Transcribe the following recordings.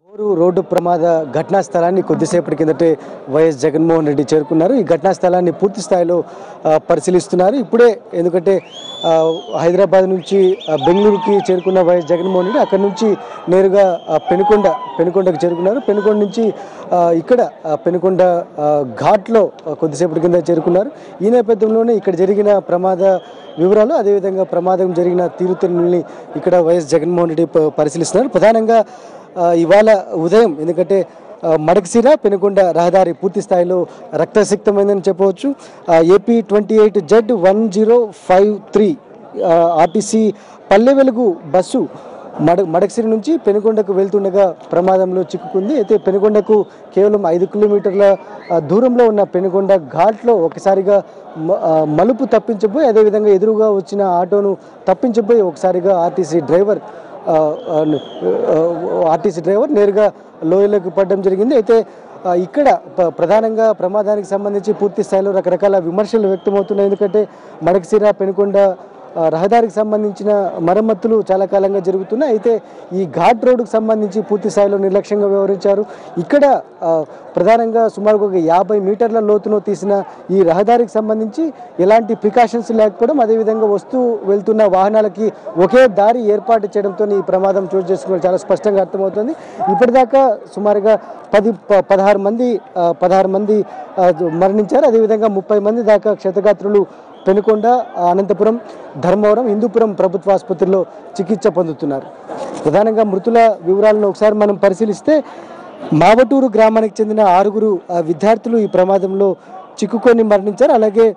ఊరు రోడ్డు ప్రమాద ఘటనా స్థలాన్ని కొద్దిసేపటి కిందటే వైఎస్ జగన్మోహన్ రెడ్డి చేరుకున్నారు ఈ ఘటనా స్థలాన్ని పూర్తి స్థాయిలో ఆ, పరిశీలిస్తున్నారు ఇప్పుడే ఎందుకంటే ఆ, హైదరాబాద్ నుంచి ఆ, బెంగళూరుకి చేరుకున్న వైఎస్ జగన్మోహన్ రెడ్డి అక్కడి నుంచి నేరుగా ఆ, పెనుకొండ పెనుకొండకు చేరుకున్నారు పెనుకొండ నుంచి ఆ, ఇక్కడ ఆ, పెనుకొండ ఆ, ఘాట్లో ఆ, కొద్దిసేపటి కింద చేరుకున్నారు ఈ నేపథ్యంలోనే ఇక్కడ జరిగిన ప్రమాద వివరాలు అదేవిధంగా ప్రమాదం జరిగిన తీరుతెన్నుల్ని ఇక్కడ వైఎస్ జగన్మోహన్ రెడ్డి ప- పరిశీలిస్తున్నారు ప్రధానంగా ఆ, ఇవాళ ఉదయం ఎందుకంటే ఆ, మడకసిర పెనుకొండ రహదారి పూర్తి స్థాయిలో రక్తసిక్తమైందని చెప్పవచ్చు AP twenty eight Z one zero five three RTC Palle Velugu bus మడ మడకసిరి నుంచి పెనుకొండకు వెళ్తుండగా ప్రమాదంలో చిక్కుకుంది అయితే పెనుకొండకు కేవలం ఐదు కిలోమీటర్ల ఆ, దూరంలో ఉన్న పెనుకొండ ఘాట్లో ఒకసారిగా మ- ఆ, మలుపు తప్పించబోయి అదేవిధంగా ఎదురుగా వచ్చిన ఆటోను తప్పించబోయి ఒకసారిగా ఆర్టీసీ డ్రైవర్ ఆ, ఆ, ఆ, ఆర్టీసీ డ్రైవర్ నేరుగా లోయలోకి పడడం జరిగింది అయితే ఆ, ఇక్కడ ప- ప్రధానంగా ప్రమాదానికి సంబంధించి పూర్తి స్థాయిలో రకరకాల విమర్శలు వ్యక్తమవుతున్నాయి ఎందుకంటే మడకసిర పెనుకొండ ఆ, రహదారికి సంబంధించిన మరమ్మతులు చాలా కాలంగా జరుగుతున్నాయి అయితే ఈ ఘాట్ రోడ్డుకు సంబంధించి పూర్తి స్థాయిలో నిర్లక్ష్యంగా వ్యవహరించారు ఇక్కడ ఆ, ప్రధానంగా సుమారు ఒక యాభై మీటర్ల లోతులో తీసిన ఈ రహదారికి సంబంధించి ఎలాంటి ప్రికాషన్స్ లేకపోవడం అదేవిధంగా వస్తూ వెళ్తున్న వాహనాలకి ఒకే దారి ఏర్పాటు చేయడంతో ఈ ప్రమాదం చోటు చేసుకోవడం చాలా స్పష్టంగా అర్థమవుతుంది ఇప్పటిదాకా సుమారుగా పది ప- పదహారు మంది ఆ, పదహారు మంది ఆ, మరణించారు అదేవిధంగా ముప్పై మంది దాకా క్షతగాత్రులు పెనుకొండ అనంతపురం ధర్మవరం హిందూపురం ప్రభుత్వ ఆసుపత్రిలో చికిత్స పొందుతున్నారు ప్రధానంగా మృతుల వివరాలను ఒకసారి మనం పరిశీలిస్తే మావటూరు గ్రామానికి చెందిన ఆరుగురు ఆ, విద్యార్థులు ఈ ప్రమాదంలో చిక్కుకొని మరణించారు అలాగే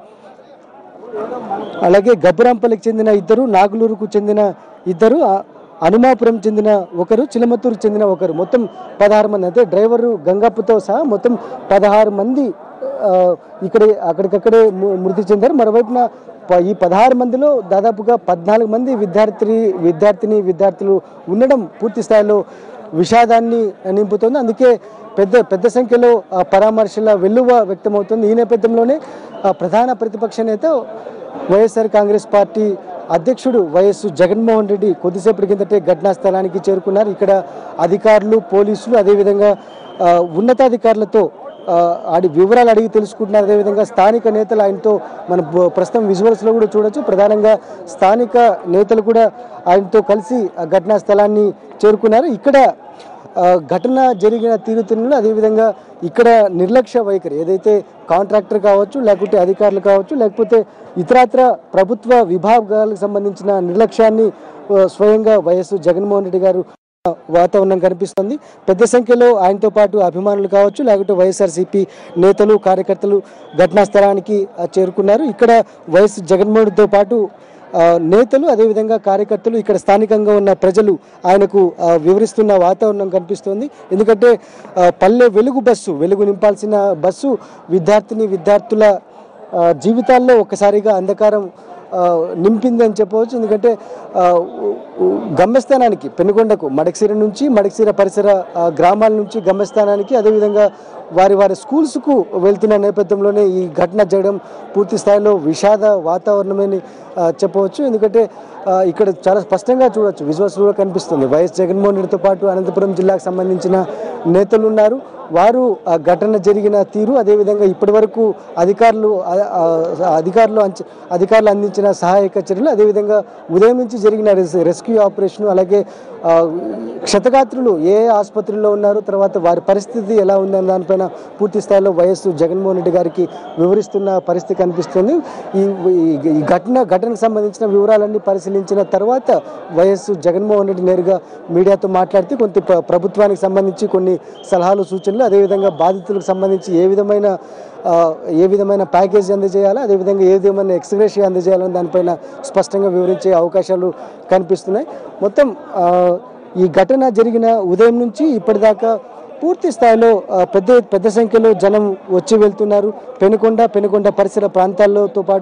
అలాగే గబ్బురాంపల్లికి చెందిన ఇద్దరు నాగులూరుకు చెందిన ఇద్దరు ఆ, హనుమాపురం చెందిన ఒకరు చిలమతూరు చెందిన ఒకరు మొత్తం పదహారు మంది అంటే డ్రైవరు గంగప్పతో సహా మొత్తం పదహారు మంది ఆ, ఇక్కడ అక్కడికక్కడే ము- మృతి చెందారు మరోవైపున ప- ఈ పదహారు మందిలో దాదాపుగా పద్నాలుగు మంది విద్యార్థి విద్యార్థిని విద్యార్థులు ఉండడం పూర్తి స్థాయిలో విషాదాన్ని నింపుతోంది అందుకే పెద్ద పెద్ద సంఖ్యలో ఆ, పరామర్శల వెల్లువ వ్యక్తమవుతుంది ఈ నేపథ్యంలోనే ఆ, ప్రధాన ప్రతిపక్ష నేత వైఎస్ఆర్ కాంగ్రెస్ పార్టీ అధ్యక్షుడు వైఎస్ జగన్మోహన్ రెడ్డి కొద్దిసేపటి కిందటే ఘటనా స్థలానికి చేరుకున్నారు ఇక్కడ అధికారులు పోలీసులు అదేవిధంగా ఆ, ఉన్నతాధికారులతో ఆ, అడి వివరాలు అడిగి తెలుసుకుంటున్నారు అదేవిధంగా స్థానిక నేతలు ఆయనతో మన బ- ప్రస్తుతం విజువల్స్లో కూడా చూడొచ్చు ప్రధానంగా స్థానిక నేతలు కూడా ఆయనతో కలిసి ఆ ఘటనా స్థలాన్ని చేరుకున్నారు ఇక్కడ ఆ, ఘటన జరిగిన తీరుతెన్నులు అదేవిధంగా ఇక్కడ నిర్లక్ష్య వైఖరి ఏదైతే కాంట్రాక్టర్ కావచ్చు లేకుంటే అధికారులు కావచ్చు లేకపోతే ఇతరత్ర ప్రభుత్వ విభాగాలకు సంబంధించిన నిర్లక్ష్యాన్ని ఆ, స్వయంగా వైఎస్ జగన్మోహన్ రెడ్డి గారు వాతావరణం కనిపిస్తుంది పెద్ద సంఖ్యలో ఆయనతో పాటు అభిమానులు కావచ్చు లేకుంటే వైఎస్ఆర్సీపీ నేతలు కార్యకర్తలు ఘటనా స్థలానికి ఆ, చేరుకున్నారు ఇక్కడ వైఎస్ జగన్మోహన్తో పాటు ఆ, నేతలు అదేవిధంగా కార్యకర్తలు ఇక్కడ స్థానికంగా ఉన్న ప్రజలు ఆయనకు ఆ, వివరిస్తున్న వాతావరణం కనిపిస్తోంది ఎందుకంటే ఆ, పల్లె వెలుగు బస్సు వెలుగు నింపాల్సిన బస్సు విద్యార్థిని విద్యార్థుల ఆ, జీవితాల్లో ఒక్కసారిగా అంధకారం ఆ, నింపింది అని చెప్పవచ్చు ఎందుకంటే ఆ, ఉ- ఉ- గమ్యస్థానానికి పెనుకొండకు మడకసిర నుంచి మడకసిర పరిసర ఆ, గ్రామాల నుంచి గమ్యస్థానానికి అదేవిధంగా వారి వారి స్కూల్స్కు వెళ్తున్న నేపథ్యంలోనే ఈ ఘటన జరగడం పూర్తి స్థాయిలో విషాద వాతావరణమని ఆ, చెప్పవచ్చు ఎందుకంటే ఆ, ఇక్కడ చాలా స్పష్టంగా చూడొచ్చు విజువల్స్ కూడా కనిపిస్తుంది వైఎస్ జగన్మోహన్ రెడ్డితో పాటు అనంతపురం జిల్లాకు సంబంధించిన నేతలు ఉన్నారు వారు ఆ ఘటన జరిగిన తీరు అదేవిధంగా ఇప్పటి వరకు అధికారులు ఆ, ఆ, అధికారులు అంచ అధికారులు అందించిన సహాయక చర్యలు అదేవిధంగా ఉదయం నుంచి జరిగిన రెస్ రెస్క్యూ ఆపరేషన్ అలాగే ఆ, క్షతగాత్రులు ఏ ఏ ఆసుపత్రిలో ఉన్నారు తర్వాత వారి పరిస్థితి ఎలా ఉందన్న దానిపైన పూర్తి స్థాయిలో వైఎస్ జగన్మోహన్ రెడ్డి గారికి వివరిస్తున్న పరిస్థితి కనిపిస్తుంది ఈ ఈ- ఈ ఘటన ఘటనకు సంబంధించిన వివరాలన్నీ పరిశీలించిన తర్వాత వైఎస్ జగన్మోహన్ రెడ్డి నేరుగా మీడియాతో మాట్లాడితే కొంత ప్ర- ప్రభుత్వానికి సంబంధించి కొన్ని సలహాలు సూచనలు అదేవిధంగా బాధితులకు సంబంధించి ఏ విధమైన ఆ, ఏ విధమైన ప్యాకేజ్ అందజేయాలో అదేవిధంగా ఏ విధమైన ఎక్స్గ్రేషియా అందజేయాలని దానిపైన స్పష్టంగా వివరించే అవకాశాలు కనిపిస్తున్నాయి మొత్తం ఆ, ఈ ఘటన జరిగిన ఉదయం నుంచి ఇప్పటిదాకా పూర్తి స్థాయిలో ఆ, పెద్ద పెద్ద సంఖ్యలో జనం వచ్చి వెళ్తున్నారు పెనుకొండ పెనుకొండ పరిసర ప్రాంతాలతో పాటు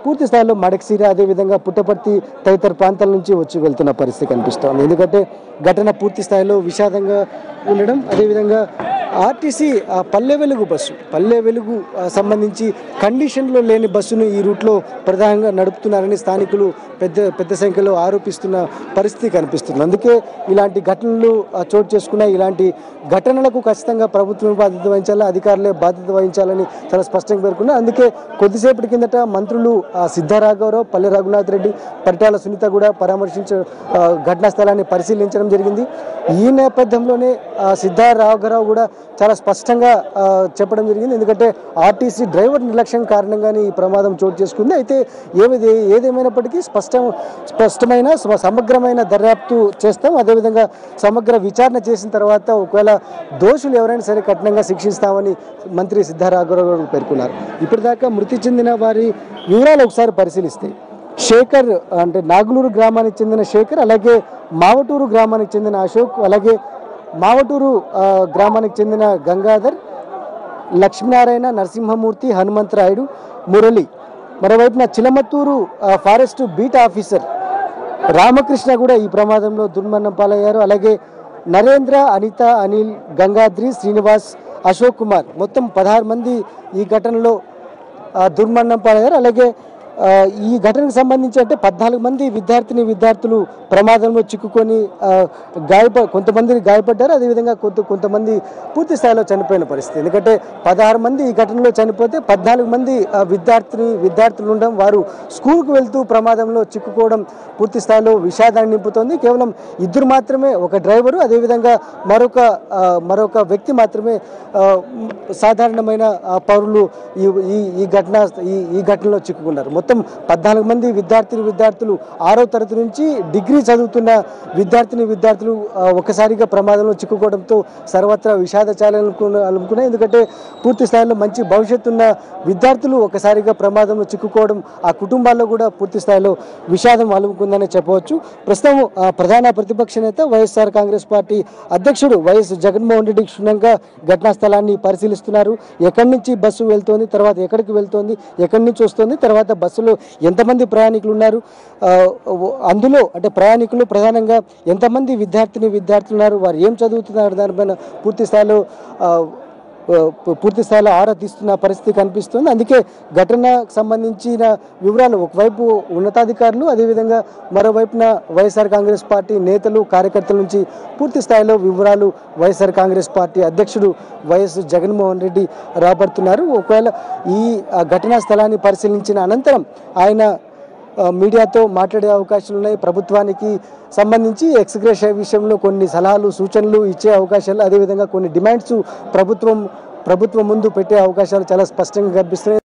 పూర్తి స్థాయిలో మడక్సీర అదేవిధంగా పుట్టపర్తి తదితర ప్రాంతాల నుంచి వచ్చి వెళ్తున్న పరిస్థితి కనిపిస్తోంది ఎందుకంటే ఘటన పూర్తి స్థాయిలో విషాదంగా ఉండడం అదేవిధంగా ఆర్టీసీ ఆ పల్లె వెలుగు బస్సు పల్లె వెలుగు ఆ, సంబంధించి కండిషన్లో లేని బస్సును ఈ రూట్లో ప్రధానంగా నడుపుతున్నారని స్థానికులు పెద్ద పెద్ద సంఖ్యలో ఆరోపిస్తున్న పరిస్థితి కనిపిస్తుంది అందుకే ఇలాంటి ఘటనలు ఆ, చోటు చేసుకున్న ఇలాంటి ఘటనలకు ఖచ్చితంగా ప్రభుత్వం బాధ్యత వహించాలి అధికారులే బాధ్యత వహించాలని చాలా స్పష్టంగా పేర్కొన్నారు అందుకే కొద్దిసేపటి కిందట మంత్రులు ఆ, సిద్ధారాఘవరావు పల్లె రఘునాథ్ రెడ్డి పరిటాల సునీత కూడా పరామర్శించ ఆ, ఘటనా స్థలాన్ని పరిశీలించడం జరిగింది ఈ నేపథ్యంలోనే ఆ, సిద్ధారాఘవరావు కూడా చాలా స్పష్టంగా ఆ, చెప్పడం జరిగింది ఎందుకంటే ఆర్టీసీ డ్రైవర్ నిర్లక్ష్యం కారణంగానే ఈ ప్రమాదం చోటు చేసుకుంది అయితే ఏది ఏదేమైనప్పటికీ స్పష్టం స్పష్టమైన సమ- సమగ్రమైన దర్యాప్తు చేస్తాం అదేవిధంగా సమగ్ర విచారణ చేసిన తర్వాత ఒకవేళ దోషులు ఎవరైనా సరే కఠినంగా శిక్షిస్తామని మంత్రి సిద్ధారాఘవరావు గారు పేర్కొన్నారు ఇప్పటిదాకా మృతి చెందిన వారి వివరాలు ఒకసారి పరిశీలిస్తే శేఖర్ అంటే నాగులూరు గ్రామానికి చెందిన శేఖర్ అలాగే మావటూరు గ్రామానికి చెందిన అశోక్ అలాగే మావటూరు ఆ, గ్రామానికి చెందిన గంగాధర్ లక్ష్మీనారాయణ నరసింహమూర్తి హనుమంతరాయుడు మురళి మరోవైపున చిలమత్తూరు ఆ, ఫారెస్ట్ బీట్ ఆఫీసర్ రామకృష్ణ కూడా ఈ ప్రమాదంలో దుర్మరణం పాలయ్యారు అలాగే నరేంద్ర అనిత అనిల్ గంగాద్రి శ్రీనివాస్ అశోక్ కుమార్ మొత్తం పదహారు మంది ఈ ఘటనలో ఆ, దుర్మరణం పాలయ్యారు అలాగే ఆ, ఈ ఘటనకు సంబంధించి అంటే పద్నాలుగు మంది విద్యార్థిని విద్యార్థులు ప్రమాదంలో చిక్కుకొని ఆ, గాయప కొంతమంది గాయపడ్డారు అదేవిధంగా కొంత కొంతమంది పూర్తి స్థాయిలో చనిపోయిన పరిస్థితి ఎందుకంటే పదహారు మంది ఈ ఘటనలో చనిపోతే పద్నాలుగు మంది ఆ, విద్యార్థిని విద్యార్థులు ఉండడం వారు స్కూల్కు వెళ్తూ ప్రమాదంలో చిక్కుకోవడం పూర్తి స్థాయిలో విషాదాన్ని నింపుతోంది కేవలం ఇద్దరు మాత్రమే ఒక డ్రైవరు అదేవిధంగా మరొక ఆ, మరొక వ్యక్తి మాత్రమే ఆ, సాధారణమైన ఆ, పౌరులు ఈ ఈ ఈ ఘటన ఈ ఈ ఘటనలో చిక్కుకున్నారు మొత్తం పద్నాలుగు మంది విద్యార్థిని విద్యార్థులు ఆరో తరగతి నుంచి డిగ్రీ చదువుతున్న విద్యార్థిని విద్యార్థులు ఆ, ఒక్కసారిగా ప్రమాదంలో చిక్కుకోవడంతో సర్వత్రా విషాదచాలు అనుకున్న అనుకున్నాయి ఎందుకంటే పూర్తి స్థాయిలో మంచి భవిష్యత్తు ఉన్న విద్యార్థులు ఒక్కసారిగా ప్రమాదంలో చిక్కుకోవడం ఆ కుటుంబాల్లో కూడా పూర్తి స్థాయిలో విషాదం అలుముకుందని చెప్పవచ్చు ప్రస్తుతం ఆ, ప్రధాన ప్రతిపక్ష నేత వైఎస్ఆర్ కాంగ్రెస్ పార్టీ అధ్యక్షుడు వైఎస్ జగన్మోహన్ రెడ్డి క్షుణ్ణంగా ఘటనా స్థలాన్ని పరిశీలిస్తున్నారు ఎక్కడి నుంచి బస్సు వెళ్తోంది తర్వాత ఎక్కడికి వెళ్తోంది ఎక్కడి నుంచి వస్తుంది తర్వాత బస్సులో ఎంతమంది ప్రయాణికులు ఉన్నారు ఆ, అందులో అంటే ప్రయాణికులు ప్రధానంగా ఎంతమంది విద్యార్థిని విద్యార్థులు ఉన్నారు వారు ఏం చదువుతున్నారు దానిపైన పూర్తి స్థాయిలో ఆ, ఆ, పూర్తి స్థాయిలో ఆరా తీస్తున్న పరిస్థితి కనిపిస్తుంది అందుకే ఘటనకు సంబంధించిన వివరాలు ఒకవైపు ఉన్నతాధికారులు అదేవిధంగా మరోవైపున వైఎస్ఆర్ కాంగ్రెస్ పార్టీ నేతలు కార్యకర్తల నుంచి పూర్తి స్థాయిలో వివరాలు వైఎస్ఆర్ కాంగ్రెస్ పార్టీ అధ్యక్షుడు వైఎస్ జగన్మోహన్ రెడ్డి రాబడుతున్నారు ఒకవేళ ఈ ఆ, ఘటనా స్థలాన్ని పరిశీలించిన అనంతరం ఆయన ఆ, మీడియాతో మాట్లాడే అవకాశాలు ఉన్నాయి ప్రభుత్వానికి సంబంధించి ఎక్స్గ్రేష విషయంలో కొన్ని సలహాలు సూచనలు ఇచ్చే అవకాశాలు అదేవిధంగా కొన్ని డిమాండ్స్ ప్రభుత్వం ప్రభుత్వం ముందు పెట్టే అవకాశాలు చాలా స్పష్టంగా కనిపిస్తున్నాయి